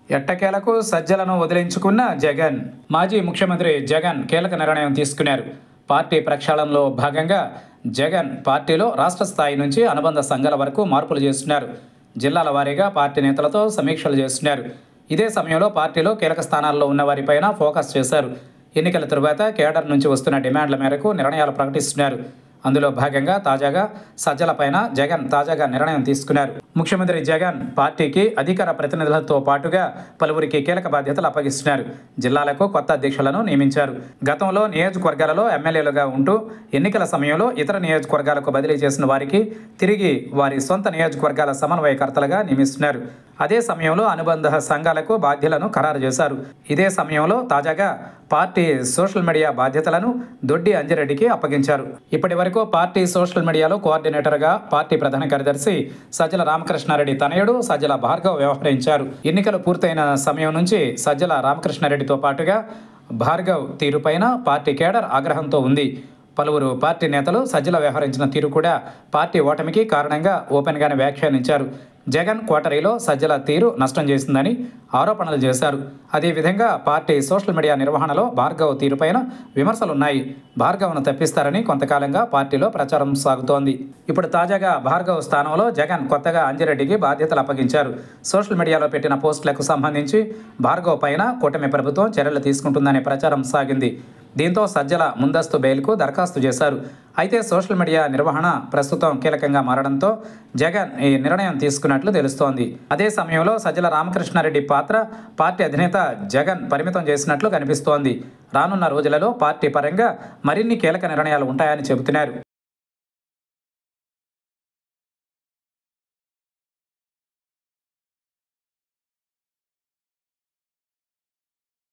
ఎట్టకేలకు సజ్జలను వదిలించుకున్న జగన్ మాజీ ముఖ్యమంత్రి జగన్ కీలక నిర్ణయం తీసుకున్నారు పార్టీ ప్రక్షాళనలో భాగంగా జగన్ పార్టీలో రాష్ట్ర స్థాయి నుంచి అనుబంధ సంఘాల వరకు మార్పులు చేస్తున్నారు జిల్లాల వారీగా పార్టీ నేతలతో సమీక్షలు చేస్తున్నారు ఇదే సమయంలో పార్టీలో కీలక స్థానాల్లో ఉన్న వారిపైన ఫోకస్ చేశారు ఎన్నికల తరువాత కేడర్ నుంచి వస్తున్న డిమాండ్ల మేరకు నిర్ణయాలు ప్రకటిస్తున్నారు అందులో భాగంగా తాజాగా సజ్జలపైన జగన్ తాజాగా నిర్ణయం తీసుకున్నారు ముఖ్యమంత్రి జగన్ పార్టీకి అధికార ప్రతినిధులతో పాటుగా పలువురికి కీలక బాధ్యతలు అప్పగిస్తున్నారు జిల్లాలకు కొత్త అధ్యక్షులను నియమించారు గతంలో నియోజకవర్గాలలో ఎమ్మెల్యేలుగా ఉంటూ ఎన్నికల సమయంలో ఇతర నియోజకవర్గాలకు బదిలీ చేసిన వారికి తిరిగి వారి సొంత నియోజకవర్గాల సమన్వయకర్తలుగా నియమిస్తున్నారు అదే సమయంలో అనుబంధ సంఘాలకు బాధ్యులను ఖరారు చేశారు ఇదే సమయంలో తాజాగా పార్టీ సోషల్ మీడియా బాధ్యతలను దొడ్డి అంజిరెడ్డికి అప్పగించారు ఇప్పటి వరకు పార్టీ సోషల్ మీడియాలో కోఆర్డినేటర్గా పార్టీ ప్రధాన కార్యదర్శి సజ్జల రామకృష్ణారెడ్డి తనయుడు సజ్జల భార్గవ్ వ్యవహరించారు ఎన్నికలు పూర్తయిన సమయం నుంచి సజ్జల రామకృష్ణారెడ్డితో పాటుగా భార్గవ్ తీరుపైన పార్టీ కేడర్ ఆగ్రహంతో ఉంది పలువురు పార్టీ నేతలు సజ్జల వ్యవహరించిన తీరు కూడా పార్టీ ఓటమికి కారణంగా ఓపెన్గానే వ్యాఖ్యానించారు జగన్ కోటరీలో సజ్జల తీరు నష్టం చేసిందని ఆరోపణలు చేశారు అదేవిధంగా పార్టీ సోషల్ మీడియా నిర్వహణలో భార్గవ్ తీరుపైన విమర్శలున్నాయి భార్గవ్ను తప్పిస్తారని కొంతకాలంగా పార్టీలో ప్రచారం సాగుతోంది ఇప్పుడు తాజాగా భార్గవ్ స్థానంలో జగన్ కొత్తగా అంజిరెడ్డికి బాధ్యతలు అప్పగించారు సోషల్ మీడియాలో పెట్టిన పోస్టులకు సంబంధించి భార్గవ్ పైన కూటమి ప్రభుత్వం చర్యలు తీసుకుంటుందనే ప్రచారం సాగింది దీంతో సజ్జల ముందస్తు బెయిల్కు దరఖాస్తు చేశారు అయితే సోషల్ మీడియా నిర్వహణ ప్రస్తుతం కీలకంగా మారడంతో జగన్ ఈ నిర్ణయం తీసుకున్నట్లు తెలుస్తోంది అదే సమయంలో సజ్జల రామకృష్ణారెడ్డి పాత్ర పార్టీ అధినేత జగన్ పరిమితం చేసినట్లు కనిపిస్తోంది రానున్న రోజులలో పార్టీ పరంగా మరిన్ని కీలక నిర్ణయాలు ఉంటాయని చెబుతున్నారు